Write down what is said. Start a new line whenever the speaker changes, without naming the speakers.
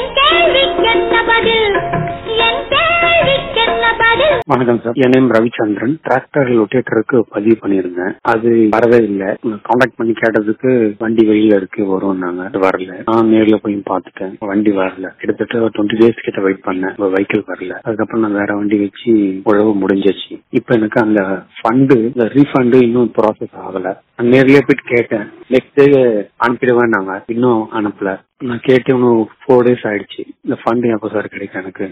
என் கேள்விக்கென்ன பதில் என் கேள்விக்கென்ன பதில்
வணக்கம் சார் என் நேம் ரவிச்சந்திரன் டிராக்டர் லொட்டேட்டருக்கு பதிவு பண்ணியிருந்தேன் அது வரவே இல்லை காண்டாக்ட் பண்ணி கேட்டதுக்கு வண்டி வெளியில இருக்கு வரும்னாங்க அது வரல நான் நேர்ல போய் பார்த்துட்டேன் வண்டி வரல கிட்டத்தட்ட டுவெண்ட்டி டேஸ் கிட்ட வெயிட் பண்ணேன் வெஹிக்கிள் வரல அதுக்கப்புறம் நான் வேற வண்டி வச்சு உழவு முடிஞ்சிச்சு இப்ப எனக்கு அந்த ஃபண்டு இந்த ரீஃபண்டு இன்னும் ப்ராசஸ் ஆகல நான் நேர்லயே போயிட்டு கேட்டேன் நெக்ஸ்ட் டே அனுப்பிடுவேன் நாங்க இன்னும் அனுப்பல நான் கேட்டு இன்னும் ஃபோர் டேஸ் ஆயிடுச்சு இந்த ஃபண்ட் எப்போ சார் கிடைக்கும் எனக்கு